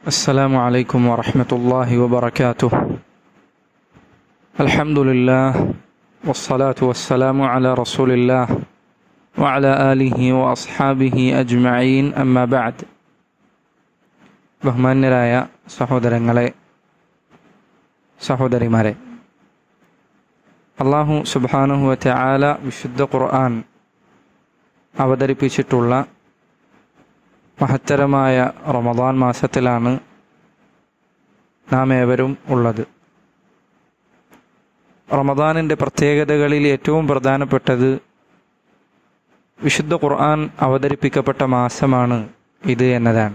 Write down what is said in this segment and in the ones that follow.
السلام عليكم ورحمة الله وبركاته الحمد لله والصلاة والسلام على رسول الله وعلى آله وأصحابه أجمعين أما بعد ബഹുമാന്യരായ സഹോദരങ്ങളെ സഹോദരിമാരെ അള്ളാഹു സുബാനുഹുവറ്റ ആല വിശുദ്ധ ഖുർആൻ അവതരിപ്പിച്ചിട്ടുള്ള മഹത്തരമായ റമദാൻ മാസത്തിലാണ് നാം ഏവരും ഉള്ളത് റമദാനിൻ്റെ പ്രത്യേകതകളിൽ ഏറ്റവും പ്രധാനപ്പെട്ടത് വിശുദ്ധ ഖുർആൻ അവതരിപ്പിക്കപ്പെട്ട മാസമാണ് ഇത് എന്നതാണ്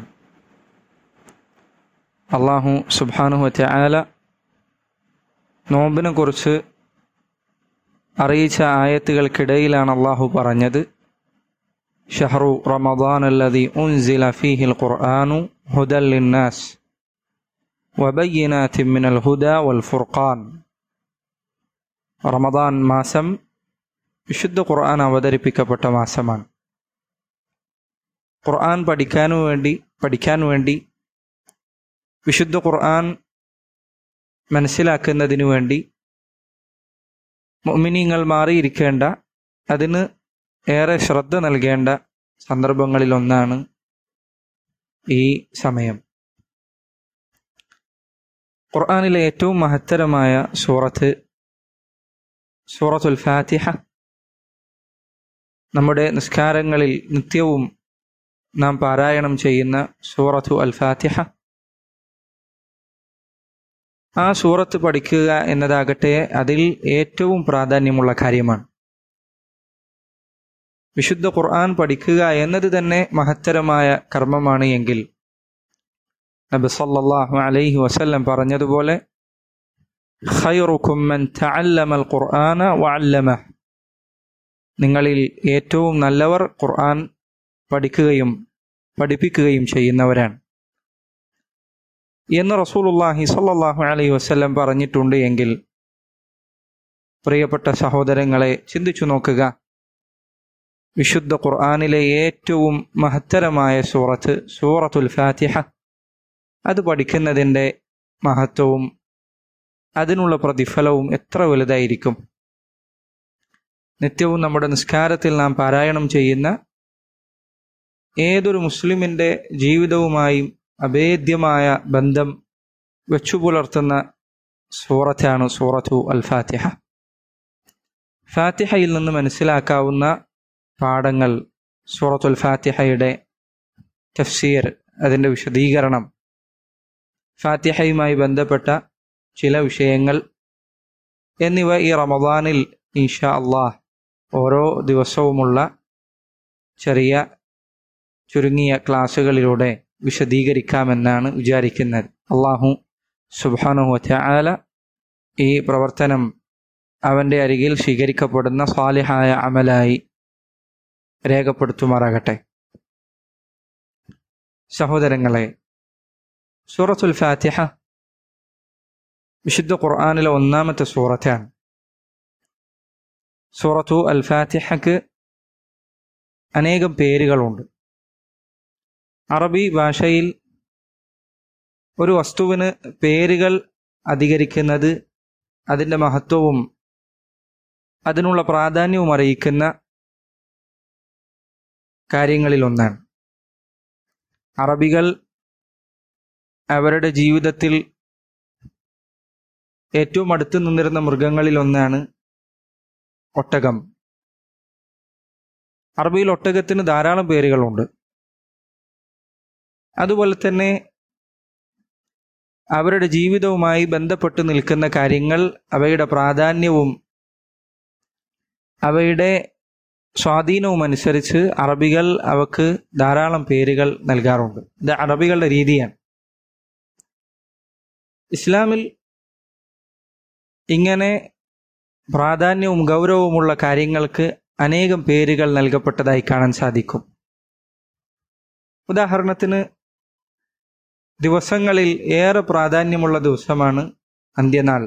അള്ളാഹു സുബാനുഹു ആല നോമ്പിനെ കുറിച്ച് അറിയിച്ച ആയത്തുകൾക്കിടയിലാണ് അള്ളാഹു പറഞ്ഞത് ഷഹറു റമദാൻ അല്ലതി ഉൻസില ഫീഹിൽ ഖുർആനു ഹുദൽ ലിന്നാസ് വബയ്യനാത്തി മിനൽ ഹുദ വൽ ഫുർഖാൻ റമദാൻ മാസം വിശുദ്ധ ഖുർആൻ അവതരിപ്പിക്കപ്പെട്ട മാസമാണ് ഖുർആൻ പഠിക്കാനു വേണ്ടി പഠിക്കാൻ വേണ്ടി വിശുദ്ധ ഖുർആൻ മനസ്സിലാക്കുന്നതിനു വേണ്ടി മുഅ്മിനീങ്ങൾ മാറിയിരിക്കേണ്ട അതിന് ഏറെ ശ്രദ്ധ നൽകേണ്ട സന്ദർഭങ്ങളിലൊന്നാണ് ഈ സമയം ഖുർആനിലെ ഏറ്റവും മഹത്തരമായ സൂറത്ത് സൂറത്തുൽ ഫാത്തിഹ നമ്മുടെ നിസ്കാരങ്ങളിൽ നിത്യവും നാം പാരായണം ചെയ്യുന്ന സൂറത്തു അൽ ഫാത്തിഹ ആ സൂറത്ത് പഠിക്കുക എന്നതാകട്ടെ അതിൽ ഏറ്റവും പ്രാധാന്യമുള്ള കാര്യമാണ് വിശുദ്ധ ഖുർആൻ പഠിക്കുക എന്നത് തന്നെ മഹത്തരമായ കർമ്മമാണ് എങ്കിൽ നബി സല്ലല്ലാഹു അലൈഹി വസല്ലം പറഞ്ഞതുപോലെ ഖൈറുക്കും മൻ തഅല്ലമൽ ഖുർആന വഅല്ലമ നിങ്ങളിൽ ഏറ്റവും നല്ലവർ ഖുർആൻ പഠിക്കുകയും പഠിപ്പിക്കുകയും ചെയ്യുന്നവരാണ് എന്ന് റസൂലുള്ളാഹി സല്ലല്ലാഹു അലൈഹി വസല്ലം പറഞ്ഞിട്ടുണ്ട് എങ്കിൽ പ്രിയപ്പെട്ട സഹോദരങ്ങളെ ചിന്തിച്ചു നോക്കുക വിശുദ്ധ ഖുർആാനിലെ ഏറ്റവും മഹത്തരമായ സൂറത്ത് സൂറത്തുൽ ഫാത്തിഹ അത് പഠിക്കുന്നതിൻ്റെ മഹത്വവും അതിനുള്ള പ്രതിഫലവും എത്ര വലുതായിരിക്കും നിത്യവും നമ്മുടെ നിസ്കാരത്തിൽ നാം പാരായണം ചെയ്യുന്ന ഏതൊരു മുസ്ലിമിൻ്റെ ജീവിതവുമായും അഭേദ്യമായ ബന്ധം വെച്ചു പുലർത്തുന്ന സൂറത്താണ് സൂറത്തു അൽ ഫാത്തിഹ ഫാത്തിഹയിൽ നിന്ന് മനസ്സിലാക്കാവുന്ന പാഠങ്ങൾ സൂറത്തുൽ ഫാത്തിഹയുടെ തഫ്സീർ അതിൻ്റെ വിശദീകരണം ഫാത്തിഹയുമായി ബന്ധപ്പെട്ട ചില വിഷയങ്ങൾ എന്നിവ ഈ റമദാനിൽ ഇൻഷാ അള്ളാഹ് ഓരോ ദിവസവുമുള്ള ചെറിയ ചുരുങ്ങിയ ക്ലാസ്സുകളിലൂടെ വിശദീകരിക്കാമെന്നാണ് വിചാരിക്കുന്നത് അള്ളാഹു സുബാനുഹ ആല ഈ പ്രവർത്തനം അവൻ്റെ അരികിൽ സ്വീകരിക്കപ്പെടുന്ന സ്വാലിഹായ അമലായി രേഖപ്പെടുത്തുമാറാകട്ടെ സഹോദരങ്ങളെ സൂറത്തുൽ ഫാത്തിഹ വിശുദ്ധ ഖുർആാനിലെ ഒന്നാമത്തെ സൂറത്താണ് സൂറത്തു അൽ ഫാത്തിഹക്ക് അനേകം പേരുകളുണ്ട് അറബി ഭാഷയിൽ ഒരു വസ്തുവിന് പേരുകൾ അധികരിക്കുന്നത് അതിൻ്റെ മഹത്വവും അതിനുള്ള പ്രാധാന്യവും അറിയിക്കുന്ന കാര്യങ്ങളിലൊന്നാണ് അറബികൾ അവരുടെ ജീവിതത്തിൽ ഏറ്റവും അടുത്ത് നിന്നിരുന്ന മൃഗങ്ങളിൽ ഒന്നാണ് ഒട്ടകം അറബിയിൽ ഒട്ടകത്തിന് ധാരാളം പേരുകളുണ്ട് അതുപോലെ തന്നെ അവരുടെ ജീവിതവുമായി ബന്ധപ്പെട്ട് നിൽക്കുന്ന കാര്യങ്ങൾ അവയുടെ പ്രാധാന്യവും അവയുടെ സ്വാധീനവും അനുസരിച്ച് അറബികൾ അവക്ക് ധാരാളം പേരുകൾ നൽകാറുണ്ട് ഇത് അറബികളുടെ രീതിയാണ് ഇസ്ലാമിൽ ഇങ്ങനെ പ്രാധാന്യവും ഗൗരവവുമുള്ള കാര്യങ്ങൾക്ക് അനേകം പേരുകൾ നൽകപ്പെട്ടതായി കാണാൻ സാധിക്കും ഉദാഹരണത്തിന് ദിവസങ്ങളിൽ ഏറെ പ്രാധാന്യമുള്ള ദിവസമാണ് അന്ത്യനാൾ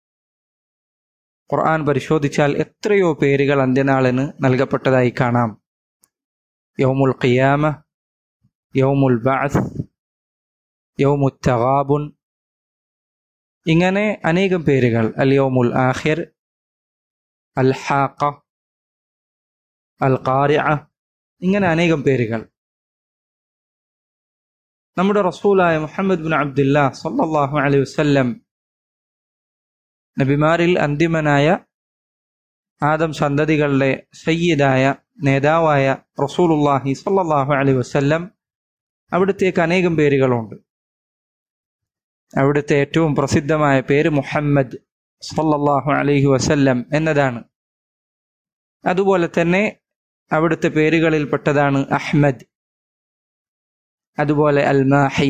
ഖുർആൻ പരിശോധിച്ചാൽ എത്രയോ പേരുകൾ അന്ത്യനാളിന് നൽകപ്പെട്ടതായി കാണാം യൗമുൽ ഖിയാമ യൗമുൽ ബഅസ് യൗമുത്തഗാബുൻ ഇങ്ങനെ അനേകം പേരുകൾ അൽ യൗമുൽ ആഹിർ അൽ ഹാഖ അൽ ഖാരിഅ ഇങ്ങനെ അനേകം പേരുകൾ നമ്മുടെ റസൂലായ മുഹമ്മദ് ബിൻ അബ്ദുല്ല സല്ലല്ലാഹു അലൈഹി വസല്ലം നബിമാരിൽ അന്തിമനായ ആദം സന്തതികളുടെ സയ്യിദായ നേതാവായ റസൂലുല്ലാഹി സല്ലല്ലാഹു അലൈഹി വസല്ലം അവിടുത്തേക്ക് അനേകം പേരുകളുണ്ട് അവിടുത്തെ ഏറ്റവും പ്രസിദ്ധമായ പേര് മുഹമ്മദ് സല്ലല്ലാഹു അലൈഹി വസല്ലം എന്നതാണ് അതുപോലെ തന്നെ അവിടുത്തെ പേരുകളിൽപ്പെട്ടതാണ് അഹ്മദ് അതുപോലെ അൽ മാഹി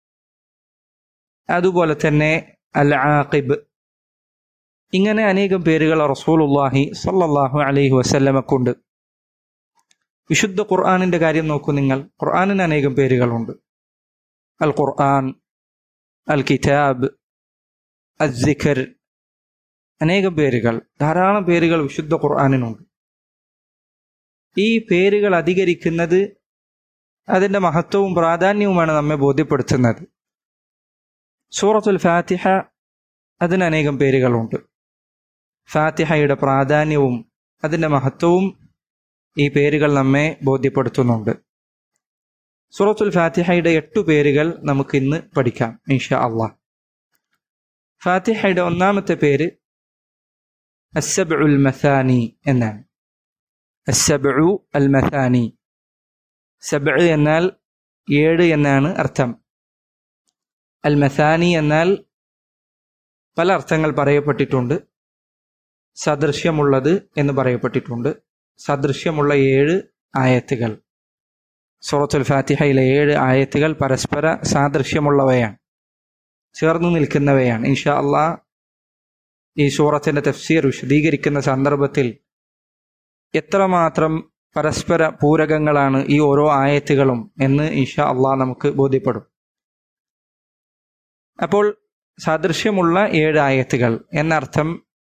അതുപോലെ തന്നെ അൽ ആഖിബ് ഇങ്ങനെ അനേകം പേരുകൾ റസൂലുല്ലാഹി സല്ലല്ലാഹു അലൈഹി വസല്ലമക്കുണ്ട് വിശുദ്ധ ഖുർആാനിന്റെ കാര്യം നോക്കൂ നിങ്ങൾ ഖുർആാനിന് അനേകം പേരുകളുണ്ട് അൽ ഖുർആൻ അൽ കിതാബ് അസിഖർ അനേകം പേരുകൾ ധാരാളം പേരുകൾ വിശുദ്ധ ഖുർആാനിനുണ്ട് ഈ പേരുകൾ അധികരിക്കുന്നത് അതിന്റെ മഹത്വവും പ്രാധാന്യവുമാണ് നമ്മെ ബോധ്യപ്പെടുത്തുന്നത് സൂറത്തുൽ ഫാത്തിഹ അതിന് അനേകം പേരുകളുണ്ട് ഫാത്തിഹയുടെ പ്രാധാന്യവും അതിന്റെ മഹത്വവും ഈ പേരുകൾ നമ്മെ ബോധ്യപ്പെടുത്തുന്നുണ്ട് സൂറത്തുൽ ഫാത്തിഹയുടെ എട്ടു പേരുകൾ നമുക്ക് ഇന്ന് പഠിക്കാം ഇൻഷാ അള്ളാഹ് ഫാത്തിഹയുടെ ഒന്നാമത്തെ പേര് അസബുൽ മസാനി എന്നാണ് അസബു അൽ മസാനി സബ് എന്നാൽ ഏഴ് എന്നാണ് അർത്ഥം അൽ മസാനി എന്നാൽ പല അർത്ഥങ്ങൾ പറയപ്പെട്ടിട്ടുണ്ട് സദൃശ്യമുള്ളത് എന്ന് പറയപ്പെട്ടിട്ടുണ്ട് സദൃശ്യമുള്ള ഏഴ് ആയത്തുകൾ സൂറത്തുൽ ഫാത്തിഹയിലെ ഏഴ് ആയത്തുകൾ പരസ്പര സാദൃശ്യമുള്ളവയാണ് ചേർന്നു നിൽക്കുന്നവയാണ് ഇൻഷാ അള്ളാ ഈ സൂറത്തിന്റെ തഫ്സീർ വിശദീകരിക്കുന്ന സന്ദർഭത്തിൽ എത്രമാത്രം പരസ്പര പൂരകങ്ങളാണ് ഈ ഓരോ ആയത്തുകളും എന്ന് ഇൻഷാ അള്ളാഹ് നമുക്ക് ബോധ്യപ്പെടും അപ്പോൾ സാദൃശ്യമുള്ള ഏഴ് ആയത്തുകൾ എന്നർത്ഥം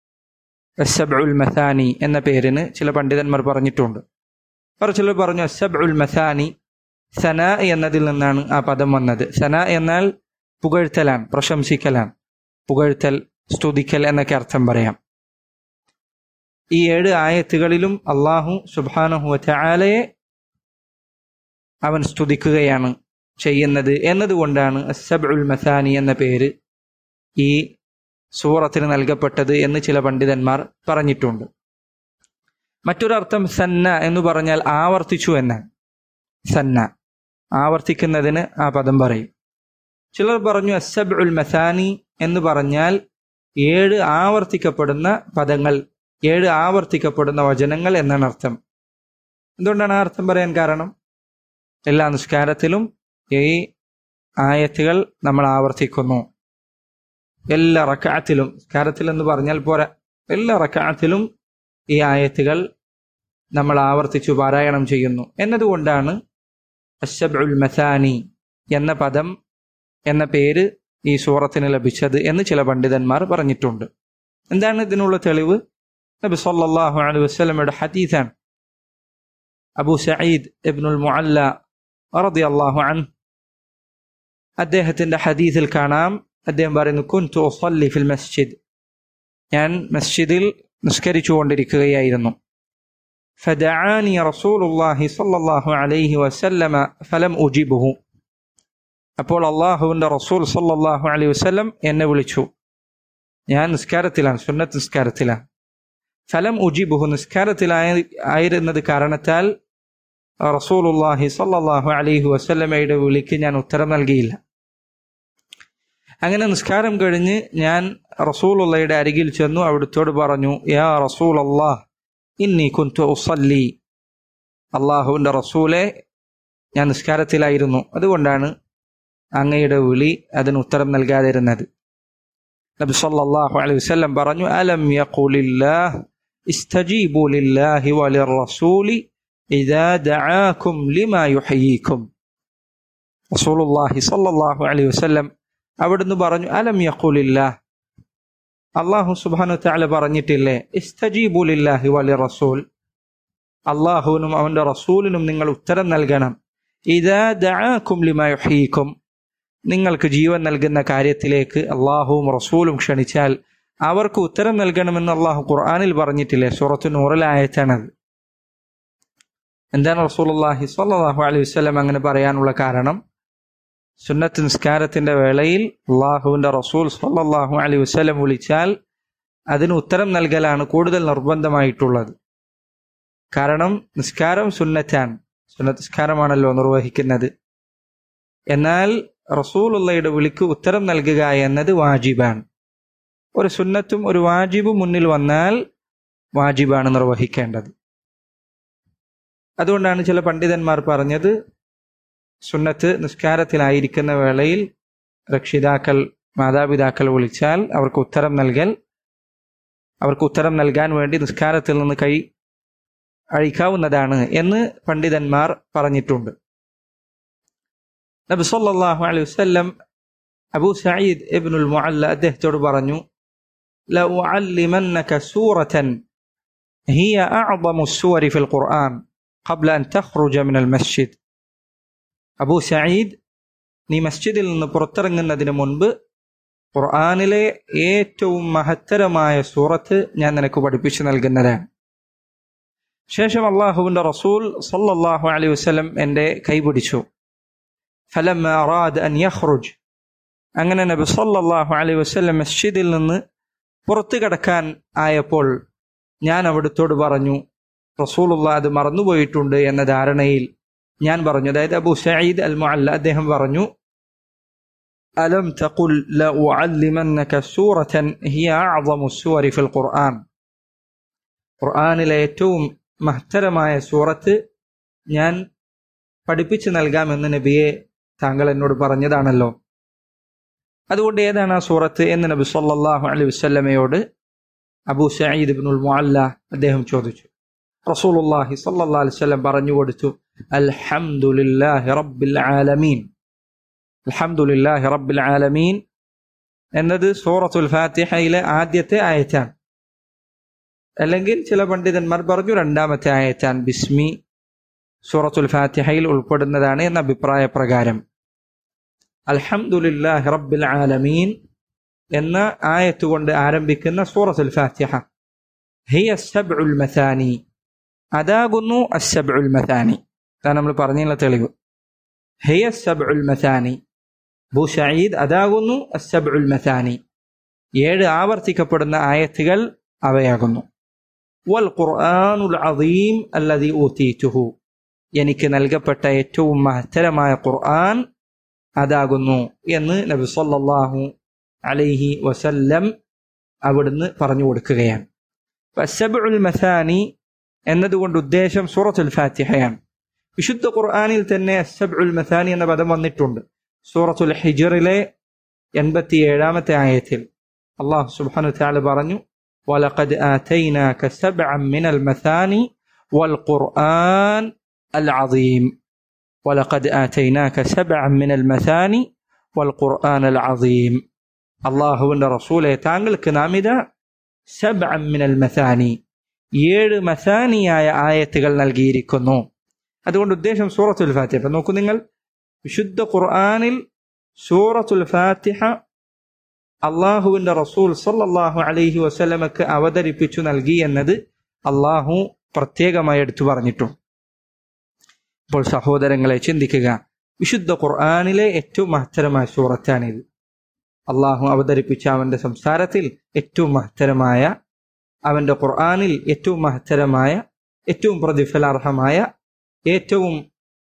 അസബുൽ മസാനി എന്ന പേരിന് ചില പണ്ഡിതന്മാർ പറഞ്ഞിട്ടുണ്ട് വേറെ ചിലർ പറഞ്ഞു അസബുൽ മസാനി സന എന്നതിൽ നിന്നാണ് ആ പദം വന്നത് സന എന്നാൽ പുകഴ്ത്തലാണ് പ്രശംസിക്കലാണ് പുകഴ്ത്തൽ സ്തുതിക്കൽ എന്നൊക്കെ അർത്ഥം പറയാം ഈ ഏഴ് ആയത്തുകളിലും അള്ളാഹു സുബാനഹു ചാലയെ അവൻ സ്തുതിക്കുകയാണ് ചെയ്യുന്നത് എന്നതുകൊണ്ടാണ് അസബുൽ മസാനി എന്ന പേര് ഈ സൂറത്തിന് നൽകപ്പെട്ടത് എന്ന് ചില പണ്ഡിതന്മാർ പറഞ്ഞിട്ടുണ്ട് മറ്റൊരർത്ഥം സന്ന എന്ന് പറഞ്ഞാൽ ആവർത്തിച്ചു എന്നാണ് സന്ന ആവർത്തിക്കുന്നതിന് ആ പദം പറയും ചിലർ പറഞ്ഞു അസബുൽ മസാനി എന്ന് പറഞ്ഞാൽ ഏഴ് ആവർത്തിക്കപ്പെടുന്ന പദങ്ങൾ ഏഴ് ആവർത്തിക്കപ്പെടുന്ന വചനങ്ങൾ എന്നാണ് അർത്ഥം എന്തുകൊണ്ടാണ് ആ അർത്ഥം പറയാൻ കാരണം എല്ലാ നിസ്കാരത്തിലും ഈ ആയത്തുകൾ നമ്മൾ ആവർത്തിക്കുന്നു എല്ലാ റക്കാത്തിലും നിസ്കാരത്തിൽ എന്ന് പറഞ്ഞാൽ പോരാ എല്ലാ റക്കാത്തിലും ഈ ആയത്തുകൾ നമ്മൾ ആവർത്തിച്ചു പാരായണം ചെയ്യുന്നു എന്നതുകൊണ്ടാണ് അഷബുൽ മസാനി എന്ന പദം എന്ന പേര് ഈ സൂറത്തിന് ലഭിച്ചത് എന്ന് ചില പണ്ഡിതന്മാർ പറഞ്ഞിട്ടുണ്ട് എന്താണ് ഇതിനുള്ള തെളിവ് നബി സല്ലല്ലാഹു അലൈഹി വസല്ലമയുടെ ഹദീസാണ് അബൂ സഈദ് ഇബ്നുൽ മുഅല്ല റളിയല്ലാഹു അൻഹു അദ്ദേഹത്തിന്റെ ഹദീസിൽ കാണാം അദ്ദേഹം പറയുന്നു കുൻതു ഉസല്ലി ഫിൽ മസ്ജിദ് ഞാൻ മസ്ജിദിൽ നിസ്കരിച്ചുകൊണ്ടിരിക്കുകയായിരുന്നു فدعاني رسول الله صلى الله عليه وسلم فلم أجيبه അപ്പോൾ അള്ളാഹുവിന്റെ റസൂൽ സല്ലല്ലാഹു അലൈഹി വസല്ലം എന്നെ വിളിച്ചു ഞാൻ നിസ്കാരത്തിലാണ് സുന്നത്ത് നിസ്കാരത്തിലാണ് ഫലം ഉജിബുഹു നിസ്കാരത്തിലായ ആയിരുന്നത് കാരണത്താൽ റസൂലുല്ലാഹി സല്ലല്ലാഹു അലൈഹി വസല്ലമയുടെ വിളിക്ക് ഞാൻ ഉത്തരം നൽകിയില്ല അങ്ങനെ നിസ്കാരം കഴിഞ്ഞ് ഞാൻ റസൂലുള്ളയുടെ അരികിൽ ചെന്നു അവിടുത്തോട് പറഞ്ഞു യാ റസൂൽ അള്ളാഹ് ഇന്നി കുന്തു ഉസല്ലി അള്ളാഹുവിന്റെ റസൂലെ ഞാൻ നിസ്കാരത്തിലായിരുന്നു അതുകൊണ്ടാണ് അങ്ങയുടെ വിളി അതിന് ഉത്തരം നൽകാതിരുന്നത് നബി സല്ലല്ലാഹു അലൈഹി വസല്ലം പറഞ്ഞു അലം യഖുലില്ലാഹ് ഇസ്തജീബു ലില്ലാഹി വലിർറസൂലി ഇദാ ദആാകും ലിമാ യുഹയ്യീകും റസൂലുള്ളാഹി സല്ലല്ലാഹു അലൈഹി വസല്ലം അവിടുന്ന് പറഞ്ഞു അലം യഖുലില്ലാഹ് അള്ളാഹു സുബ്ഹാനഹു തആല പറഞ്ഞിട്ടില്ലേ ഇസ്തജീബു ലില്ലാഹി വലിർറസൂൽ അള്ളാഹുവിനും അവന്റെ റസൂലിനും നിങ്ങൾ ഉത്തരം നൽകണം ഇദാ ദആാകും ലിമാ യുഹയ്യീകും നിങ്ങൾക്ക് ജീവൻ നൽകുന്ന കാര്യത്തിലേക്ക് അള്ളാഹുവും റസൂലും ക്ഷണിച്ചാൽ അവർക്ക് ഉത്തരം നൽകണമെന്ന് അള്ളാഹു ഖുർആാനിൽ പറഞ്ഞിട്ടില്ലേ സൂറത്തു നൂറിലായത്താണത് എന്താണ് റസൂലുള്ളാഹി സ്വല്ലല്ലാഹു അലൈഹി വസല്ലം അങ്ങനെ പറയാനുള്ള കാരണം സുന്നത്ത് നിസ്കാരത്തിന്റെ വേളയിൽ അള്ളാഹുവിന്റെ റസൂൽ സ്വല്ലല്ലാഹു അലൈഹി വസല്ലം വിളിച്ചാൽ അതിന് ഉത്തരം നൽകലാണ് കൂടുതൽ നിർബന്ധമായിട്ടുള്ളത് കാരണം നിസ്കാരം സുന്നറ്റാണ് സുന്നത്ത് നിസ്കാരമാണല്ലോ നിർവഹിക്കുന്നത് എന്നാൽ റസൂലുള്ളയുടെ വിളിക്ക് ഉത്തരം നൽകുക എന്നത് വാജിബാണ് ഒരു സുന്നത്തും ഒരു വാജിബും മുന്നിൽ വന്നാൽ വാജിബാണ് നിർവഹിക്കേണ്ടത് അതുകൊണ്ടാണ് ചില പണ്ഡിതന്മാർ പറഞ്ഞത് സുന്നത്ത് നിസ്കാരത്തിലായിരിക്കുന്ന വേളയിൽ രക്ഷിതാക്കൾ മാതാപിതാക്കൾ വിളിച്ചാൽ അവർക്ക് ഉത്തരം നൽകൽ അവർക്ക് ഉത്തരം നൽകാൻ വേണ്ടി നിസ്കാരത്തിൽ നിന്ന് കൈ അഴിക്കാവുന്നതാണ് എന്ന് പണ്ഡിതന്മാർ പറഞ്ഞിട്ടുണ്ട് നബി സല്ലല്ലാഹു അലൈഹി വസല്ലം അബൂ സഈദ് ഇബ്നുൽ മുഅല്ല അദ്ദേഹത്തോട് പറഞ്ഞു لأعلمنك سورة هي أعظم السور في القرآن قبل أن تخرج من المسجد അബൂ സഈദ് നീ മസ്ജിദിൽ നിന്ന് പുറത്തിറങ്ങുന്നതിന് മുൻപ് ഖുർആാനിലെ ഏറ്റവും മഹത്തരമായ സൂറത്ത് ഞാൻ നിനക്ക് പഠിപ്പിച്ചു നൽകുന്നതാണ് ശേഷം അള്ളാഹുവിന്റെ റസൂൽ സല്ലല്ലാഹു അലൈഹി വസല്ലം എൻ്റെ കൈപിടിച്ചു ഫലം അറാദ് അൻ യഖ്റുജ് അങ്ങനെ നബി സല്ലല്ലാഹു അലൈഹി വസല്ലം മസ്ജിദിൽ നിന്ന് പുറത്തു കടക്കാൻ ആയപ്പോൾ ഞാൻ അവിടുത്തോട് പറഞ്ഞു റസൂലുള്ള അത് മറന്നുപോയിട്ടുണ്ട് എന്ന ധാരണയിൽ ഞാൻ പറഞ്ഞു അതായത് അബു സഈദ് അൽ മുഅല്ല അദ്ദേഹം പറഞ്ഞു അലം തഖുൽ ലഉഅല്ലിമന്നക സൂറതൻ ഹിയ അഅ്ളമു സൂവരി ഫിൽ ഖുർആൻ ഖുർആനിലെ ഏറ്റവും മഹത്തരമായ സൂറത്ത് ഞാൻ പഠിപ്പിച്ചു നൽകാമെന്ന് നബിയെ താങ്കൾ എന്നോട് പറഞ്ഞതാണല്ലോ അതുകൊണ്ട് ഏതാണ് ആ സൂറത്ത് എന്ന് നബി സല്ലല്ലാഹു അലൈഹി വസല്ലമയോട് അബൂ സഈദ് ഇബ്നുൽ മുഅല്ല അദ്ദേഹം ചോദിച്ചു റസൂലുള്ളാഹി സല്ലല്ലാഹു അലൈഹി വസല്ലം പറഞ്ഞു കൊടുത്തു അൽഹംദുലില്ലാഹി റബ്ബിൽ ആലമീൻ അൽഹംദുലില്ലാഹി റബ്ബിൽ ആലമീൻ എന്നത് സൂറത്തുൽ ഫാത്തിഹയിലെ ആദ്യത്തെ ആയത്താണ് അല്ലെങ്കിൽ ചില പണ്ഡിതന്മാർ പറഞ്ഞു രണ്ടാമത്തെ ആയത്താൻ ബിസ്മി സൂറത്തുൽ ഫാത്തിഹയിൽ ഉൾപ്പെടുന്നതാണ് എന്ന അഭിപ്രായ പ്രകാരം അൽഹംദുലില്ലാഹി റബ്ബിൽ ആലമീൻ എന്ന ആയത്ത് കൊണ്ട് ആരംഭിക്കുന്ന സൂറത്തുൽ ഫാത്തിഹ ഹിയ സബ്ഉൽ മസാനി അതാകുന്നു അസബ്ഉൽ മസാനി അതാണ് നമ്മൾ പറഞ്ഞുള്ള തെളിവ് ഹിയ സബ്ഉൽ മസാനി ബു ഷഈദ് അതാകുന്നു അസബ്ഉൽ മസാനി ഏഴ് ആവർത്തിക്കപ്പെടുന്ന ആയത്തുകൾ അവയാകുന്നു വൽ ഖുർആനുൽ അദീം അല്ലദി ഊതീതുഹു എനിക്ക് നൽകപ്പെട്ട ഏറ്റവും മഹത്തരമായ ഖുർആൻ അതാകുന്നു എന്ന് നബി സല്ലല്ലാഹു അലൈഹി വസല്ലം അവിടുന്ന് പറഞ്ഞു കൊടുക്കുകയാണ് സബ്ഉൽ മസാനി എന്നതുകൊണ്ട് ഉദ്ദേശം സൂറത്തുൽ ഫാത്തിഹയാണ് വിശുദ്ധ ഖുർആനിൽ തന്നെ സബ്ഉൽ മസാനി എന്ന പദം വന്നിട്ടുണ്ട് സൂറത്തുൽ ഹിജറിലെ എൺപത്തി ഏഴാമത്തെ ആയത്തിൽ അള്ളാഹു സുബ്ഹാനഹു തആല പറഞ്ഞു ولقد آتيناك سبعا من المثاني والقرآن العظيم ولقد آتيناك سبعا من المثاني والقرآن العظيم الله റസൂലെ താങ്കൾക്ക് നാം ഇതാ سبعا من المثاني ഏഴ് മസാനിയായ ആയത്തുകൾ നൽകിയിരിക്കുന്നു അതുകൊണ്ട് ഉദ്ദേശം സൂറത്തുൽ ഫാത്തിഹ അപ്പൊ നോക്കൂ നിങ്ങൾ വിശുദ്ധ ഖുർആനിൽ സൂറത്തുൽ ഫാത്തിഹ അള്ളാഹുവിന്റെ റസൂൽ സല്ലല്ലാഹു അലൈഹി വസല്ലമക്ക് അവതരിപ്പിച്ചു നൽകി എന്നത് അള്ളാഹു പ്രത്യേകമായി എടുത്തു പറഞ്ഞിട്ടുണ്ട് ഇപ്പോൾ സഹോദരങ്ങളെ ചിന്തിക്കുക വിശുദ്ധ ഖുർആാനിലെ ഏറ്റവും മഹത്തരമായ സൂറത്താണിത് അള്ളാഹു അവതരിപ്പിച്ച അവന്റെ സംസാരത്തിൽ ഏറ്റവും മഹത്തരമായ അവന്റെ ഖുർആാനിൽ ഏറ്റവും മഹത്തരമായ ഏറ്റവും പ്രതിഫലാർഹമായ ഏറ്റവും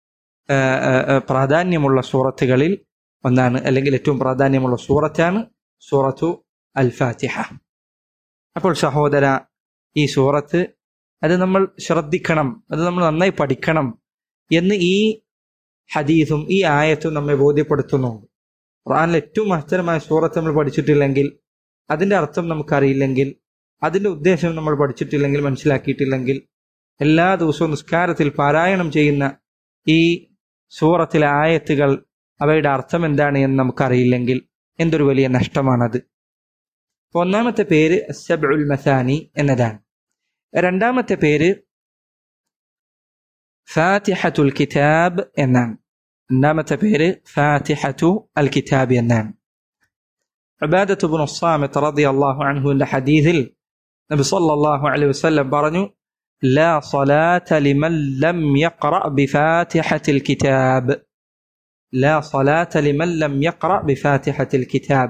പ്രാധാന്യമുള്ള സൂറത്തുകളിൽ ഒന്നാണ് അല്ലെങ്കിൽ ഏറ്റവും പ്രാധാന്യമുള്ള സൂറത്താണ് സൂറത്തു അൽ ഫാത്തിഹ അപ്പോൾ സഹോദര ഈ സൂറത്ത് അത് നമ്മൾ ശ്രദ്ധിക്കണം അത് നമ്മൾ നന്നായി പഠിക്കണം എന്ന് ഈ ഹദീസും ഈ ആയത്തും നമ്മെ ബോധ്യപ്പെടുത്തുന്നുണ്ട് ഖുർആനിൽ ഏറ്റവും മഹത്തരമായ സൂറത്ത് നമ്മൾ പഠിച്ചിട്ടില്ലെങ്കിൽ അതിന്റെ അർത്ഥം നമുക്കറിയില്ലെങ്കിൽ അതിന്റെ ഉദ്ദേശം നമ്മൾ പഠിച്ചിട്ടില്ലെങ്കിൽ മനസ്സിലാക്കിയിട്ടില്ലെങ്കിൽ എല്ലാ ദിവസവും നിസ്കാരത്തിൽ പാരായണം ചെയ്യുന്ന ഈ സൂറത്തിലെ ആയത്തുകൾ അവയുടെ അർത്ഥം എന്താണ് എന്ന് നമുക്കറിയില്ലെങ്കിൽ എന്തൊരു വലിയ നഷ്ടമാണത് ഒന്നാമത്തെ പേര് സബ്ഉൽ മസാനി എന്നതാണ് രണ്ടാമത്തെ പേര് ഫാത്തിഹത്തുൽ കിതാബ് എന്നാണ് രണ്ടാമത്തെ പേര് ഫാത്തിഹത്തു അൽ കിതാബി എന്നാണ് അബാദത്ത് ബുൻ സാമിത്ത് റളിയല്ലാഹു അൻഹുവിന്റെ ഹദീസിൽ നബി സല്ലല്ലാഹു അലൈഹി വസല്ലം പറഞ്ഞു لا صلاة لمن لم يقرأ بفاتحة الكتاب لا صلاة لمن لم يقرأ بفاتحة الكتاب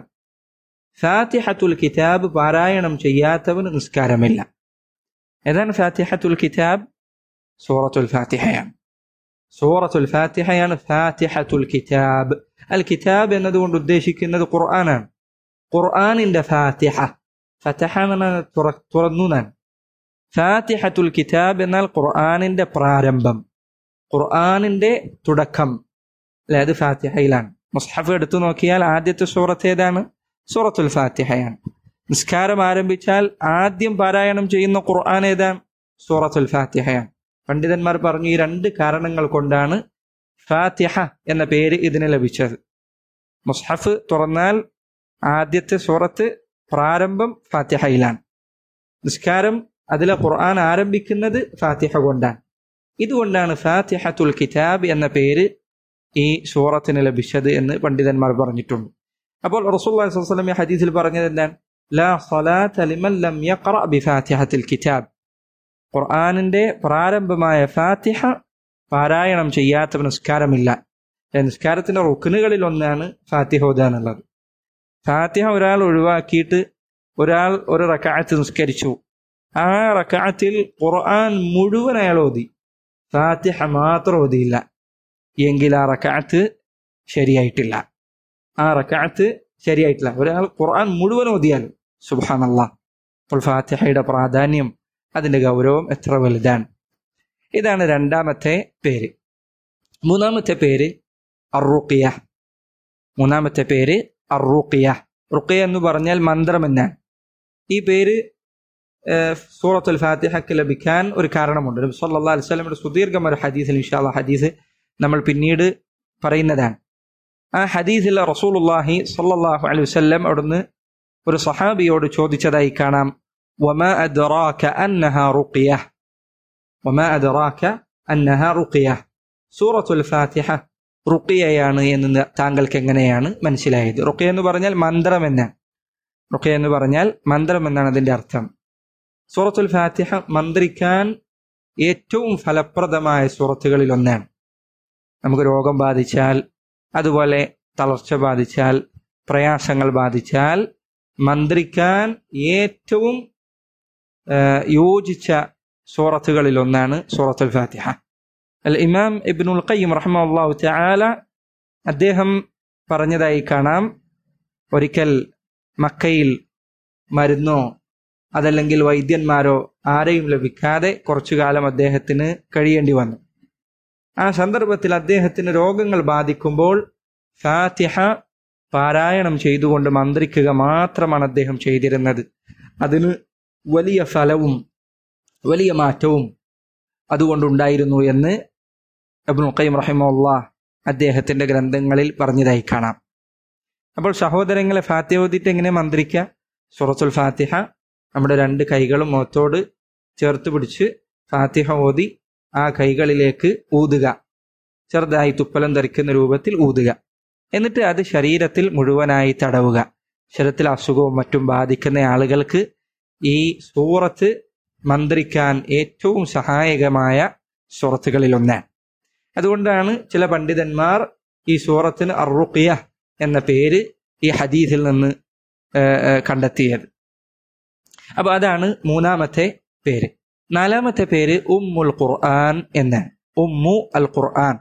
فاتحة الكتاب പാരായണം ചെയ്യാത്തവന് നിസ്കാരമില്ല ഏതാണ് ഫാത്തിഹത്തുൽ കിതാബ് സൂറത്തുൽ ഫാത്തിഹയാണ് സൂറത്തുൽ ഫാത്തിഹയാണ് ഫാത്തിഹത്തുൽ കിതാബ് അൽ കിതാബ് എന്നതുകൊണ്ട് ഉദ്ദേശിക്കുന്നത് ഖുർആനാണ് ഖുർആനിന്റെ ഫാത്തിഹ ഫതഹ എന്ന് പറഞ്ഞാൽ തുറന്നു എന്നാണ് ഫാത്തിഹത്തുൽ കിതാബ് എന്നാൽ ഖുർആനിന്റെ പ്രാരംഭം ഖുർആനിന്റെ തുടക്കം അല്ലെ അത് ഫാത്തിഹയിലാണ് മുസ്ഹഫ് എടുത്തു നോക്കിയാൽ ആദ്യത്തെ സൂറത്ത് ഏതാണ് സൂറത്തുൽ ഫാത്തിഹയാണ് നിസ്കാരം ആരംഭിച്ചാൽ ആദ്യം പാരായണം ചെയ്യുന്ന ഖുർആൻ ഏതാണ് സൂറത്തുൽ ഫാത്തിഹയാണ് പണ്ഡിതന്മാർ പറഞ്ഞു ഈ രണ്ട് കാരണങ്ങൾ കൊണ്ടാണ് ഫാത്തിഹ എന്ന പേര് ഇതിന് ലഭിച്ചത് മുസ്ഹഫ് തുറന്നാൽ ആദ്യത്തെ സൂറത്ത് പ്രാരംഭം ഫാത്തിഹയിലാണ് നിസ്കാരം അതിലെ ഖുർആൻ ആരംഭിക്കുന്നത് ഫാത്തിഹ കൊണ്ടാണ് ഇതുകൊണ്ടാണ് ഫാത്തിഹത്തുൽ കിതാബ് എന്ന പേര് ഈ സൂറത്തിന് ലഭിച്ചത് എന്ന് പണ്ഡിതന്മാർ പറഞ്ഞിട്ടുണ്ട് അപ്പോൾ റസൂല്ലി സ്വലം ഈ ഹദീസിൽ പറഞ്ഞത് എന്താണ് ലാ സലാത്ത ലിമൻ ലം യഖറ ബിഫാത്തിഹത്തിൽ കിതാബ് ഖുർആനിന്റെ പ്രാരംഭമായ ഫാത്തിഹ പാരായണം ചെയ്യാത്ത നിസ്കാരമില്ല നിസ്കാരത്തിന്റെ റുക്കിനുകളിൽ ഒന്നാണ് ഫാത്തിഹ ഓതുക എന്നുള്ളത് ഫാത്തിഹ ഒരാൾ ഒഴിവാക്കിയിട്ട് ഒരാൾ ഒരു റക്കായത്ത് നിസ്കരിച്ചു ആ റക്കായത്തിൽ ഖുർആൻ മുഴുവൻ അയാൾ ഓതി ഫാത്തിഹ മാത്രം ഓതിയില്ല എങ്കിൽ ആ റക്കായത്ത് ശരിയായിട്ടില്ല ആ റക്കായത്ത് ശരിയായിട്ടില്ല ഒരാൾ ഖുർആൻ മുഴുവൻ ഓതിയാൽ സുബാനല്ല അപ്പോൾ ഫാത്തിഹയുടെ പ്രാധാന്യം അതിന്റെ ഗൗരവം എത്ര വലുതാണ് ഇതാണ് രണ്ടാമത്തെ പേര് മൂന്നാമത്തെ പേര് അറുക്കിയ മൂന്നാമത്തെ പേര് അറുക്കിയ റുക്കിയ എന്ന് പറഞ്ഞാൽ മന്ത്രം എന്നാണ് ഈ പേര് സൂറത്തുൽ ഫാത്തിഹക്ക് ലഭിക്കാൻ ഒരു കാരണമുണ്ട് നബി സല്ലല്ലാഹു അലൈഹി വസല്ലമയുടെ സുദീർഘമായ ഒരു ഹദീസിൽ ഇൻഷാല്ല ഹദീസ് നമ്മൾ പിന്നീട് പറയുന്നതാണ് ആ ഹദീസിൽ റസൂലുള്ളാഹി സല്ലല്ലാഹു അലൈഹി വസല്ലം അവിടുന്ന് ഒരു സഹാബിയോട് ചോദിച്ചതായി കാണാം വമാ അദ്റാക അന്നഹ റുഖിയ വമാ അദ്റാക അന്നഹ റുഖിയ സൂറത്തുൽ ഫാത്തിഹ റുഖിയയാണ് എന്ന് താങ്കൾക്ക് എങ്ങനെയാണ് മനസ്സിലായത് റുഖിയ എന്ന് പറഞ്ഞാൽ മന്ത്രം എന്നാണ് റുഖിയ എന്ന് പറഞ്ഞാൽ മന്ത്രം എന്നാണ് അതിന്റെ അർത്ഥം സൂറത്തുൽ ഫാത്തിഹ മന്ത്രിക്കാൻ ഏറ്റവും ഫലപ്രദമായ സൂറത്തുകളിൽ ഒന്നാണ് നമുക്ക് രോഗം ബാധിച്ചാൽ അതുപോലെ തളർച്ച ബാധിച്ചാൽ പ്രയാസങ്ങൾ ബാധിച്ചാൽ മന്ത്രിക്കാൻ ഏറ്റവും യോജിച്ച സൂറത്തുകളിൽ ഒന്നാണ് സൂറത്തുൽ ഫാത്തിഹ അൽ ഇമാം ഇബ്നുൽ ഖയ്യിം റഹ്മല്ലാഹു തആല അദ്ദേഹം പറഞ്ഞതായി കാണാം ഒരിക്കൽ മക്കയിൽ മരുന്നോ അതല്ലെങ്കിൽ വൈദ്യന്മാരോ ആരെയും ലഭിക്കാതെ കുറച്ചു കാലം അദ്ദേഹത്തിന് കഴിയേണ്ടി വന്നു ആ സന്ദർഭത്തിൽ അദ്ദേഹത്തിന് രോഗങ്ങൾ ബാധിക്കുമ്പോൾ ഫാത്തിഹ പാരായണം ചെയ്തുകൊണ്ട് മന്ത്രിക്കുക മാത്രമാണ് അദ്ദേഹം ചെയ്തിരുന്നത് അതിന് വലിയ ഫലവും വലിയ മാറ്റവും അതുകൊണ്ടുണ്ടായിരുന്നു എന്ന് അബ്നുൽ ഖയ്യിം റഹിമുള്ള അദ്ദേഹത്തിന്റെ ഗ്രന്ഥങ്ങളിൽ പറഞ്ഞതായി കാണാം അപ്പോൾ സഹോദരങ്ങളെ ഫാത്തിഹ ഓതിയിട്ട് എങ്ങനെ മന്ത്രിക്കുക സുറത്തുൽ ഫാത്തിഹ നമ്മുടെ രണ്ട് കൈകളും മുഖത്തോട് ചേർത്ത് പിടിച്ച് ഫാത്തിഹ ഓതി ആ കൈകളിലേക്ക് ഊതുക ചെറുതായി തുപ്പലം ധരിക്കുന്ന രൂപത്തിൽ ഊതുക എന്നിട്ട് അത് ശരീരത്തിൽ മുഴുവനായി തടവുക ശരീരത്തിൽ അസുഖവും മറ്റും ബാധിക്കുന്ന ആളുകൾക്ക് ഈ സൂറത്ത് മന്ത്രിക്കാൻ ഏറ്റവും സഹായകമായ സൂറത്തുകളിൽ ഒന്നാണ് അതുകൊണ്ടാണ് ചില പണ്ഡിതന്മാർ ഈ സൂറത്തിന് അറുക്കിയ എന്ന പേര് ഈ ഹദീസിൽ നിന്ന് കണ്ടെത്തിയത് അപ്പൊ അതാണ് മൂന്നാമത്തെ പേര് നാലാമത്തെ പേര് ഉമ്മുൽ ഖുർആൻ എന്നാണ് ഉമ്മു അൽ ഖുർആൻ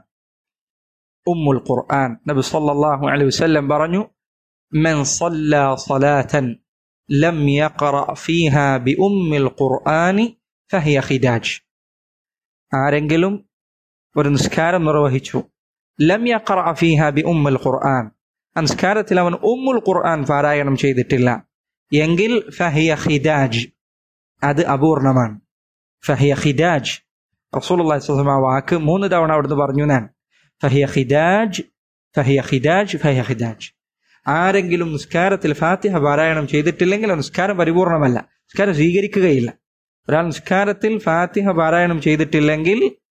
ഉമ്മുൽ ഖുർആൻ നബി സല്ലല്ലാഹു അലൈഹി വസല്ലം പറഞ്ഞു മൻ സല്ല സലാത്തൻ ലം യഖറ ഫീഹ ബി ഉമ്മിൽ ഖുർആനി ഫഹിയ ഖിദാജ് ആരെങ്കിലും ഒരു നിസ്കാരം നിർവഹിച്ചു ലം യഖറ ഫീഹ ബി ഉമ്മുൽ ഖുർആൻ നിസ്കാരത്തിൽ അവൻ ഉമ്മുൽ ഖുർആൻ പാരായണം ചെയ്തിട്ടില്ല എങ്കിൽ ഫഹിയ ഖിദാജ് അത് അപൂർണമാണ് ഫഹിയ ഖിദാജ് റസൂലുള്ളാഹി സ്വല്ലല്ലാഹു ആ വാക്ക് മൂന്ന് തവണ അവിടുന്ന് പറഞ്ഞു ഞാൻ ഫഹിയ ഖിദാജ് ഫഹിയ ഖിദാജ് ഫഹിയ ഖിദാജ് ആരെങ്കിലും നിസ്കാരത്തിൽ ഫാത്തിഹ പാരായണം ചെയ്തിട്ടില്ലെങ്കിൽ നിസ്കാരം പരിപൂർണമല്ല നിസ്കാരം സ്വീകരിക്കുകയില്ല ഒരാൾ നിസ്കാരത്തിൽ ഫാത്തിഹ പാരായണം ചെയ്തിട്ടില്ലെങ്കിൽ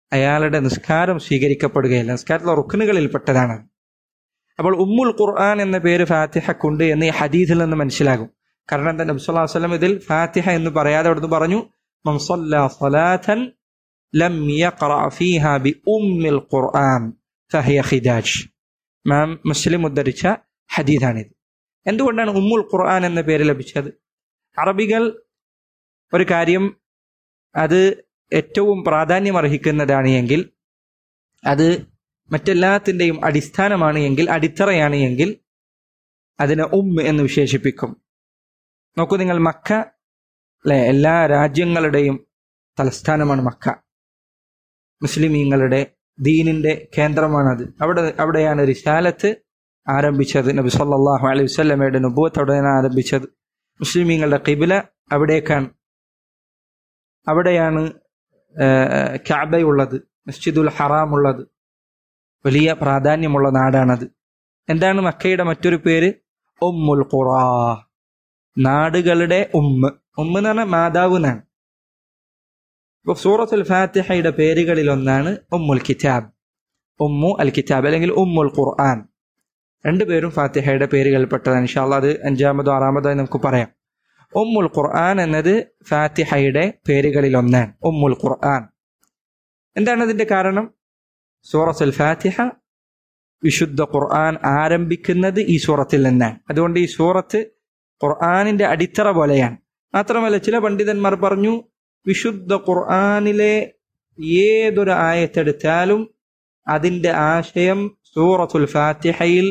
അയാളുടെ നിസ്കാരം സ്വീകരിക്കപ്പെടുകയില്ല നിസ്കാരത്തിലെ റുക്കനുകളിൽപ്പെട്ടതാണ് അപ്പോൾ ഉമ്മുൽ ഖുർആൻ എന്ന പേര് ഫാത്തിഹക്കുണ്ട് എന്ന് ഈ ഹദീസിൽ നിന്ന് മനസ്സിലാകും കാരണം എന്താ നബി സല്ലല്ലാഹു അലൈഹി വസല്ലം ഇതിൽ ഫാത്തിഹ എന്ന് പറയാതെ അവിടുന്ന് പറഞ്ഞു മൻ സല്ല സലാത്തൻ ലം യഖറ ഫീഹാ ബി ഉമ്മിൽ ഖുർആൻ ഫഹിയ ഖിദാജ് മാം മുസ്ലിം ഉദ്ധരിച്ച ഹദീസാണിത് എന്തുകൊണ്ടാണ് ഉമ്മുൽ ഖുർആൻ എന്ന പേര് ലഭിച്ചത് അറബികൾ ഒരു കാര്യം അത് ഏറ്റവും പ്രാധാന്യം അർഹിക്കുന്നതാണ് എങ്കിൽ അത് മറ്റെല്ലാത്തിൻ്റെയും അടിസ്ഥാനമാണ് എങ്കിൽ അടിത്തറയാണ് എങ്കിൽ അതിനെ ഉം എന്ന് വിശേഷിപ്പിക്കും നോക്കൂ നിങ്ങൾ മക്ക അല്ലെ എല്ലാ രാജ്യങ്ങളുടെയും തലസ്ഥാനമാണ് മക്ക മുസ്ലിമീങ്ങളുടെ ദീനിന്റെ കേന്ദ്രമാണത് അവിടെ അവിടെയാണ് റിശാലത്ത് ആരംഭിച്ചത് നബി സല്ലല്ലാഹു അലൈഹി വസല്ലമയുടെ നുബുവത്ത് അവിടെയാണ് ആരംഭിച്ചത് മുസ്ലിമീങ്ങളുടെ കിബില അവിടേക്കാണ് അവിടെയാണ് കാബയുള്ളത് മസ്ജിദുൽ ഹറാം ഉള്ളത് വലിയ പ്രാധാന്യമുള്ള നാടാണത് എന്താണ് മക്കയുടെ മറ്റൊരു പേര് ഉമ്മുൽ ഖുറാ നാടുകളുടെ ഉമ്മ് ഉമ്മ എന്ന് പറഞ്ഞാൽ മാതാവ് എന്നാണ് ഇപ്പൊ സൂറത്തുൽ ഫാത്തിഹയുടെ പേരുകളിൽ ഒന്നാണ് ഉമ്മുൽ കിതാബ് ഉമ്മു അൽ കിതാബ് അല്ലെങ്കിൽ ഉമ്മുൽ ഖുർആൻ രണ്ടുപേരും ഫാത്തിഹയുടെ പേരുകളിൽപ്പെട്ടതാണ് ഇൻഷാല്ല അത് അഞ്ചാമതോ ആറാമതോ നമുക്ക് പറയാം ഉമ്മുൽ ഖുർആൻ എന്നത് ഫാത്തിഹയുടെ പേരുകളിൽ ഒന്നാണ് ഉമ്മുൽ ഖുർആൻ എന്താണ് അതിന്റെ കാരണം സൂറത്തുൽ ഫാത്തിഹ വിശുദ്ധ ഖുർആൻ ആരംഭിക്കുന്നത് ഈ സൂറത്തിൽ നിന്നാണ് അതുകൊണ്ട് ഈ സൂറത്ത് ഖുർആാനിന്റെ അടിത്തറ പോലെയാണ് മാത്രമല്ല ചില പണ്ഡിതന്മാർ പറഞ്ഞു വിശുദ്ധ ഖുർആാനിലെ ഏതൊരു ആയത്തെടുത്താലും അതിന്റെ ആശയം സൂറത്തുൽ ഫാത്തിഹയിൽ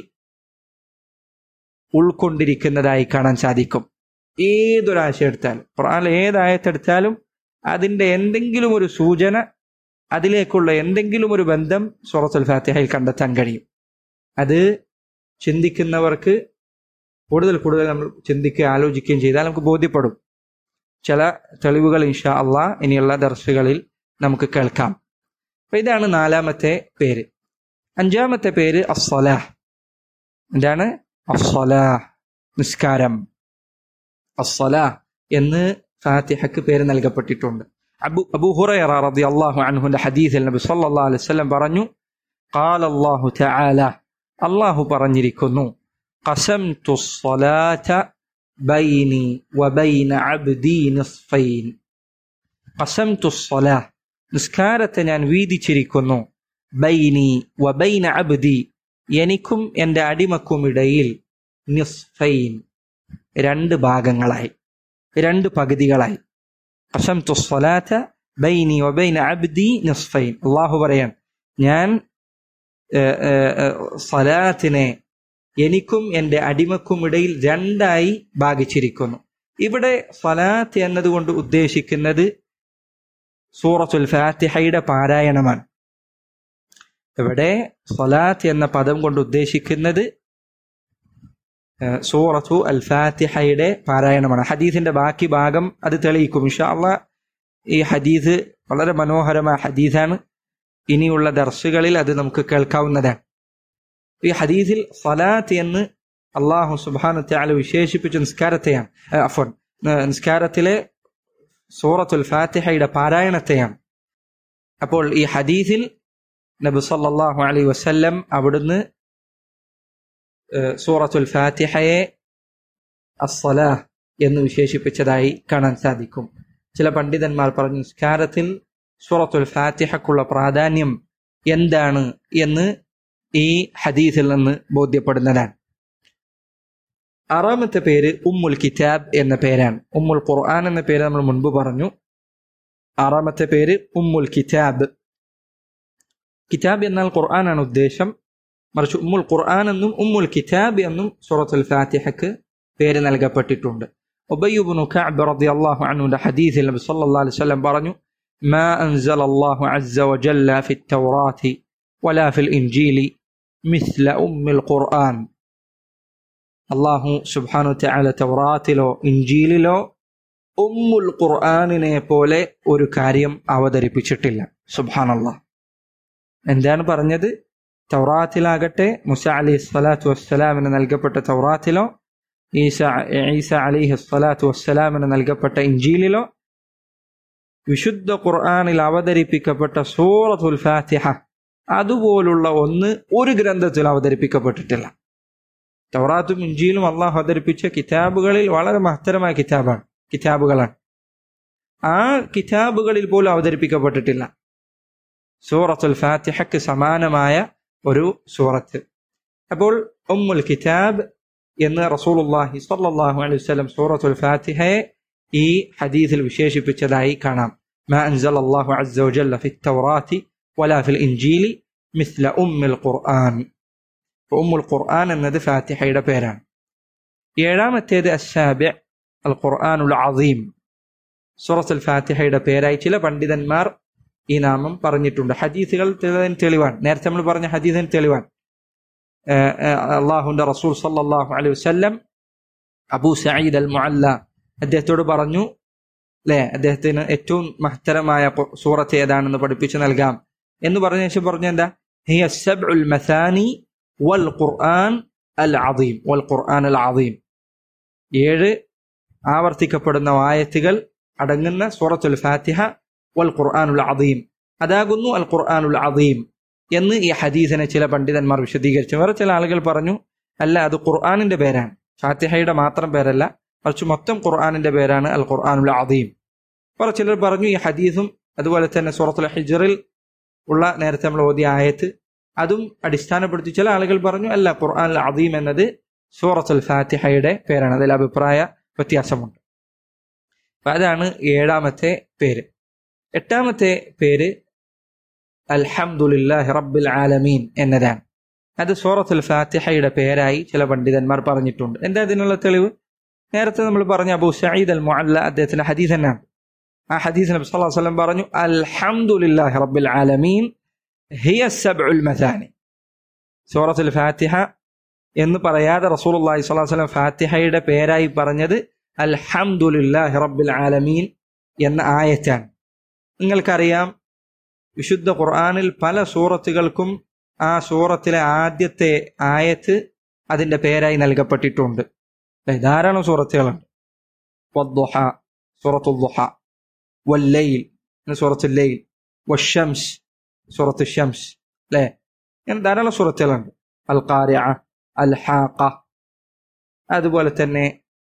ഉൾക്കൊണ്ടിരിക്കുന്നതായി കാണാൻ സാധിക്കും ഏതൊരു ആശയം എടുത്താലും ഖുർആാനിൽ ഏത് ആയത്തെടുത്താലും അതിന്റെ എന്തെങ്കിലും ഒരു സൂചന അതിലേക്കുള്ള എന്തെങ്കിലും ഒരു ബന്ധം സൂറത്തുൽ ഫാത്തിഹയിൽ കണ്ടെത്താൻ കഴിയും അത് ചിന്തിക്കുന്നവർക്ക് കൂടുതൽ കൂടുതൽ നമ്മൾ ചിന്തിക്കുകയും ആലോചിക്കുകയും ചെയ്താൽ നമുക്ക് ബോധ്യപ്പെടും ചില തെളിവുകൾ ഇൻഷാ അള്ളാ ഇനിയുള്ള ദർശകളിൽ നമുക്ക് കേൾക്കാം അപ്പൊ ഇതാണ് നാലാമത്തെ പേര് അഞ്ചാമത്തെ പേര് അസ്സലാഹ് എന്താണ് അസ്സലാഹ് നിസ്കാരം അസ്സലാഹ് എന്ന് ഫാത്തിഹക്ക് പേര് നൽകപ്പെട്ടിട്ടുണ്ട് അബു അബു ഹുറൈറ റളിയല്ലാഹു അൻഹുവിന്റെ ഹദീസിൽ നബി സല്ലല്ലാഹു അലൈഹി വസല്ലം പറഞ്ഞു قال الله تعالى അള്ളാഹു പറഞ്ഞിരിക്കുന്നു قسمت الصلاة بيني وبين عبدي نصفين قسمت الصلاة നിസ്കാരത്തെ ഞാൻ വീതിച്ചിരിക്കുന്നു ബൈനി വബൈന അബ്ദി എനിക്കും എൻ്റെ അടിമക്കും ഇടയിൽ നിസ്ഫൈൻ രണ്ട് ഭാഗങ്ങളായി രണ്ട് പകുതികളായി قسمت الصلاة بيني وبين عبدي نصفين അള്ളാഹു പറയാൻ ഞാൻ സലാത്തിനെ എനിക്കും എൻ്റെ അടിമക്കും ഇടയിൽ രണ്ടായി ഭാഗിച്ചിരിക്കുന്നു ഇവിടെ സലാത്ത് എന്നതുകൊണ്ട് ഉദ്ദേശിക്കുന്നത് സൂറത്തുൽ ഫാത്തിഹയുടെ പാരായണമാണ് ഇവിടെ സലാത്ത് എന്ന പദം കൊണ്ട് ഉദ്ദേശിക്കുന്നത് സൂറത്തു അൽ ഫാത്തിഹയുടെ പാരായണമാണ് ഹദീസിന്റെ ബാക്കി ഭാഗം അത് തെളിയിക്കും ഇൻഷാല്ല ഈ ഹദീസ് വളരെ മനോഹരമായ ഹദീസാണ് ഇനിയുള്ള ദർശകളിൽ അത് നമുക്ക് കേൾക്കാവുന്നതാണ് ഈ ഹദീസിൽ സലാത്ത് എന്ന് അള്ളാഹു സുബാനു ത്യാല വിശേഷിപ്പിച്ച നിസ്കാരത്തെയാണ് അഫോൺ നിസ്കാരത്തിലെ സൂറത്തുൽ ഫാത്തിഹയുടെ പാരായണത്തെയാണ് അപ്പോൾ ഈ ഹദീസിൽ നബി സല്ലല്ലാഹു അലൈഹി വസല്ലം അവിടുന്ന് സൂറത്തുൽ ഫാത്തിഹയെ അസ്സലാഹ് എന്ന് വിശേഷിപ്പിച്ചതായി കാണാൻ സാധിക്കും ചില പണ്ഡിതന്മാർ പറഞ്ഞു നിസ്കാരത്തിൽ സൂറത്തുൽ ഫാത്തിഹക്കുള്ള പ്രാധാന്യം എന്താണ് എന്ന് ഈ ഹദീസിൽ നിന്ന് ബോധ്യപ്പെടുന്നതാണ് ആറാമത്തെ പേര് ഉമ്മുൽ കിതാബ് എന്ന പേരാണ് ഉമ്മുൽ ഖുർആൻ എന്ന പേര് നമ്മൾ മുൻപ് പറഞ്ഞു ആറാമത്തെ പേര് ഉമ്മുൽ കിതാബ് കിതാബ് എന്നാൽ ഖുർആനാണ് ഉദ്ദേശം മറിച്ച് ഉമ്മുൽ ഖുർആൻ എന്നും ഉമ്മുൽ കിതാബ് എന്നും സൂറത്തുൽ ഫാത്തിഹക്ക് പേര് നൽകപ്പെട്ടിട്ടുണ്ട് ഉബയ്യുബ്നു കഅബ് റളിയല്ലാഹു അൻഹുവിന്റെ ഹദീസിൽ നബി സല്ലല്ലാഹു അലൈഹി വസല്ലം പറഞ്ഞു ما أنزل الله عز وجل في التوراة ولا في الإنجيل مثل أم القرآن അള്ളാഹു സുബാനു തആല തൗറാത്തിലോ ഇഞ്ചീലിലോ ഉമ്മുൽ ഖുർആാനിനെ പോലെ ഒരു കാര്യം അവതരിപ്പിച്ചിട്ടില്ല സുബാനല്ലാ എന്താണ് പറഞ്ഞത് തൗറാത്തിലാകട്ടെ മുസ അലൈഹി സ്വലാത്തു വസ്സലാമിന് നൽകപ്പെട്ട തൗറാത്തിലോ ഈസ ഈസ അലിഹി സ്വലാത്തു വസ്സലാമിന് നൽകപ്പെട്ട ഇഞ്ചീലിലോ വിശുദ്ധ ഖുർആനിൽ അവതരിപ്പിക്കപ്പെട്ട സൂറത്തുൽ ഫാത്തിഹ അതുപോലുള്ള ഒന്ന് ഒരു ഗ്രന്ഥത്തിൽ അവതരിപ്പിക്കപ്പെട്ടിട്ടില്ല തൗറാത്തും ഇഞ്ചിയിലും അള്ളാഹു അവതരിപ്പിച്ച കിതാബുകളിൽ വളരെ മഹത്തരമായ കിതാബാണ് കിതാബുകളാണ് ആ കിതാബുകളിൽ പോലും അവതരിപ്പിക്കപ്പെട്ടിട്ടില്ല സൂറത്തുൽ ഫാത്തിഹയ്ക്ക് സമാനമായ ഒരു സൂറത്ത് അപ്പോൾ ഉമ്മുൽ കിതാബ് എന്ന് റസൂലുള്ളാഹി സ്വല്ലല്ലാഹു അലൈഹി വസല്ലം സൂറത്തുൽ ഫാത്തിഹയെ ഈ ഹദീസിൽ വിശേഷിപ്പിച്ചതായി കാണാം ما أنزل الله عز وجل في التوراة ولا في الإنجيل مثل أم القرآن أم القرآن എന്നത് ഫാത്തിഹയുടെ പേരാണ് ഏഴാമത്തേത് അസാബിഅ അൽ ഖുർആനുൽ അദീം സൂറത്തുൽ ഫാത്തിഹയുടെ പേരായി ചില പണ്ഡിതന്മാർ ഈ നാമം പറഞ്ഞിട്ടുണ്ട് ഹദീസുകൾ തെളിവിന് തെളിവാൻ നേരത്തെ നമ്മൾ പറഞ്ഞ ഹദീസിന് തെളിവാൻ അള്ളാഹുന്റെ റസൂൽ സല്ലല്ലാഹു അലൈഹി വസല്ലം അബൂ സഈദ് അൽ മുഅല്ല അദ്ദേഹത്തോട് പറഞ്ഞു അല്ലെ അദ്ദേഹത്തിന് ഏറ്റവും മഹത്തരമായ സൂറത്ത് ഏതാണെന്ന് പഠിപ്പിച്ചു നൽകാം എന്ന് പറഞ്ഞ ശേഷം പറഞ്ഞു എന്താ ഹിയ സബ്ഉൽ മസാനി വൽ ഖുർആൻ അൽ അദീം വൽ ഖുർആൻ അൽ അദീം ഏഴ് ആവർത്തിക്കപ്പെടുന്ന ആയത്തുകൾ അടങ്ങുന്ന സൂറത്തുൽ ഫാത്തിഹ വൽ ഖുർആനുൽ അദീം അതാകുന്നു അൽ ഖുർആനുൽ അദീം എന്ന് ഈ ഹദീസിനെ ചില പണ്ഡിതന്മാർ വിശദീകരിച്ചു വേറെ ചില ആളുകൾ പറഞ്ഞു അല്ല അത് ഖുർആാനിന്റെ പേരാണ് ഫാത്തിഹയുടെ മാത്രം പേരല്ല മറിച്ച് മൊത്തം ഖുർആാനിന്റെ പേരാണ് അൽ ഖുർആാനുൽ അദീം വേറെ ചിലർ പറഞ്ഞു ഈ ഹദീസും അതുപോലെ തന്നെ സൂറത്തുൽ ഹിജറിൽ ഉള്ള നേരത്തെ നമ്മൾ ഓതിയ ആയത്ത് അതും അടിസ്ഥാനപ്പെടുത്തി ചില ആളുകൾ പറഞ്ഞു അല്ല ഖുർആൻ അദീം എന്നത് സൂറത്തുൽ ഫാത്തിഹയുടെ പേരാണ് അതിൽ അഭിപ്രായ വ്യത്യാസമുണ്ട് അപ്പൊ അതാണ് ഏഴാമത്തെ പേര് എട്ടാമത്തെ പേര് അൽഹംദുലില്ലാഹി റബ്ബിൽ ആലമീൻ എന്നതാണ് അത് സൂറത്തുൽ ഫാത്തിഹയുടെ പേരായി ചില പണ്ഡിതന്മാർ പറഞ്ഞിട്ടുണ്ട് എന്താ ഇതിനുള്ള തെളിവ് നേരത്തെ നമ്മൾ പറഞ്ഞ അബൂ സഈദ് അൽ മുഅല്ല അദ്ദേഹത്തിന്റെ ഹദീസ് തന്നെയാണ് ആ ഹദീസ് നബി സല്ലല്ലാഹു അലൈഹി വസല്ലം പറഞ്ഞു അൽഹംദുലില്ലാഹി റബ്ബിൽ ആലമീൻ ഹിയ സബ്ഉൽ മസാനി സൂറത്തുൽ ഫാത്തിഹ എന്ന് പറയാതെ റസൂലുള്ളാഹി സ്വല്ലല്ലാഹു അലൈഹി വസല്ലം ഫാത്തിഹയുടെ പേരായി പറഞ്ഞത് അൽഹംദുലില്ലാഹി റബ്ബിൽ ആലമീൻ എന്ന ആയത്താണ് നിങ്ങൾക്കറിയാം വിശുദ്ധ ഖുർആനിൽ പല സൂറത്തുകൾക്കും ആ സൂറത്തിലെ ആദ്യത്തെ ആയത്ത് അതിന്റെ പേരായി നൽകപ്പെട്ടിട്ടുണ്ട് ധാരാളം സൂറത്തുകളുണ്ട് വദ്ദുഹ സൂറത്തുൽ ദുഹ വല്ലൈൽ സൂറത്തുൽ ലൈൽ വഷംസ് സൂറത്ത് ഷംസ് അല്ലേ ഇങ്ങനെ ധാരാളം സൂറത്തുകളുണ്ട് അൽ ഖാരിഅ അൽ ഹാഖ അതുപോലെ തന്നെ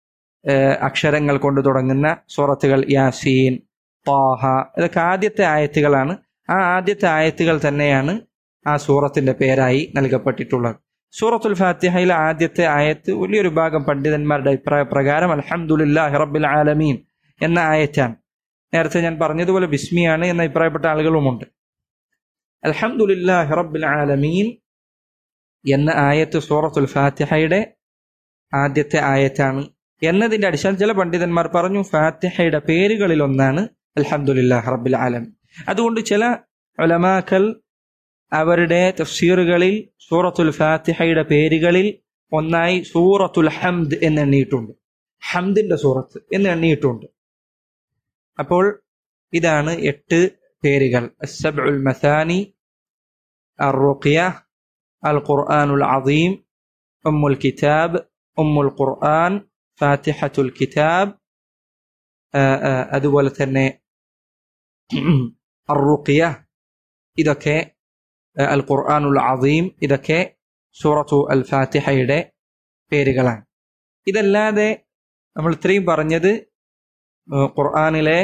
അക്ഷരങ്ങൾ കൊണ്ട് തുടങ്ങുന്ന സൂറത്തുകൾ യാസീൻ താഹ ഇതൊക്കെ ആദ്യത്തെ ആയത്തുകളാണ് ആ ആദ്യത്തെ ആയത്തുകൾ തന്നെയാണ് ആ സൂറത്തിന്റെ പേരായി നൽകപ്പെട്ടിട്ടുള്ളത് സൂറത്തുൽ ഫാത്തിഹയിലെ ആദ്യത്തെ ആയത്ത് വലിയൊരു ഭാഗം പണ്ഡിതന്മാരുടെ അഭിപ്രായ പ്രകാരം അലഹമുല്ലാഹി റബ്ബിൽ ആലമീൻ എന്ന ആയറ്റാണ് നേരത്തെ ഞാൻ പറഞ്ഞതുപോലെ ബിസ്മിയാണ് എന്ന അഭിപ്രായപ്പെട്ട ആളുകളുമുണ്ട് അലഹമുല്ലാഹി റബ്ബിൽ ആലമീൻ എന്ന ആയത്ത് സൂറത്തുൽ ഫാത്തിഹയുടെ ആദ്യത്തെ ആയത്താണ് എന്നതിന്റെ അടിസ്ഥാനം ചില പണ്ഡിതന്മാർ പറഞ്ഞു ഫാത്തിഹയുടെ പേരുകളിൽ ഒന്നാണ് അലഹമുല്ലാഹി റബ്ബിൽ ആലമീൻ അതുകൊണ്ട് ചില ഉലമാക്കൽ അവരുടെ തഫ്സീറുകളിൽ സൂറത്തുൽ ഫാത്തിഹയുടെ പേരുകളിൽ ഒന്നായി സൂറത്തുൽ ഹംദ് എന്ന് എണ്ണിയിട്ടുണ്ട് ഹംദിന്റെ സൂറത്ത് എന്ന് എണ്ണിയിട്ടുണ്ട് അപ്പോൾ ഇതാണ് എട്ട് പേരുകൾ അസബ്ഉൽ മസാനി الرقية القرآن العظيം أم الكتاب أم القرآن فاتحة الكتاب അതുപോലെ തന്നെ അറുഖിയ ഇതൊക്കെ അൽ ഖുർആാനുൽ അദീം ഇതൊക്കെ സൂറത്തു അൽ ഫാത്തിഹയുടെ പേരുകളാണ് ഇതല്ലാതെ നമ്മൾ ഇത്രയും പറഞ്ഞത് ഖുർആാനിലെ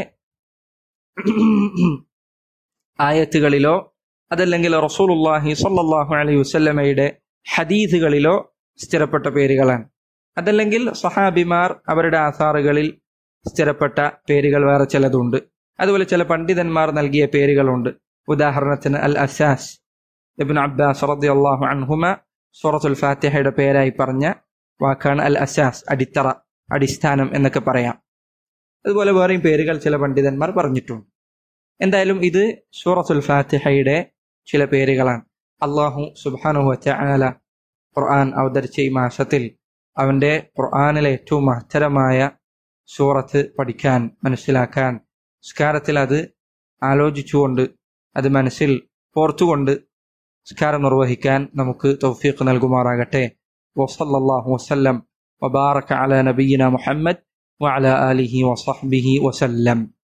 ആയത്തുകളിലോ അതല്ലെങ്കിൽ റസൂലുല്ലാഹി സല്ലാഹു അലൈഹി വസ്ല്ലമയുടെ ഹദീസുകളിലോ സ്ഥിരപ്പെട്ട പേരുകളാണ് അതല്ലെങ്കിൽ സഹാബിമാർ അവരുടെ ആധാറുകളിൽ സ്ഥിരപ്പെട്ട പേരുകൾ വേറെ ചിലതുണ്ട് അതുപോലെ ചില പണ്ഡിതന്മാർ നൽകിയ പേരുകളുണ്ട് ഉദാഹരണത്തിന് അൽ അസാസ് ഇബിൻ അബ്ബാസ് റതി അള്ളാഹു അൻഹുമ സൂറത്തുൽ ഫാത്തിഹയുടെ പേരായി പറഞ്ഞ വാക്കാണ് അൽ അസാസ് അടിത്തറ അടിസ്ഥാനം എന്നൊക്കെ പറയാം അതുപോലെ വേറെയും പേരുകൾ ചില പണ്ഡിതന്മാർ പറഞ്ഞിട്ടുണ്ട് എന്തായാലും ഇത് സൂറത്തുൽ ഫാത്തിഹയുടെ ചില പേരുകളാണ് അള്ളാഹു സുബാനുഹു ചാല ഖുർആൻ അവതരിച്ച ഈ മാസത്തിൽ അവന്റെ ഖുർആാനിലെ ഏറ്റവും മഹത്തരമായ സൂറത്ത് പഠിക്കാൻ മനസ്സിലാക്കാൻ സ്കാരത്തിൽ അത് ആലോചിച്ചുകൊണ്ട് അത് മനസ്സിൽ ഓർത്തുകൊണ്ട് സ്കാരം നിർവഹിക്കാൻ നമുക്ക് തൗഫീഖ് നൽകുമാറാകട്ടെ വസല്ലാഹു വസ്ലം വബാറക അല നബീന മുഹമ്മദ് وعلى آله وصحبه وسلم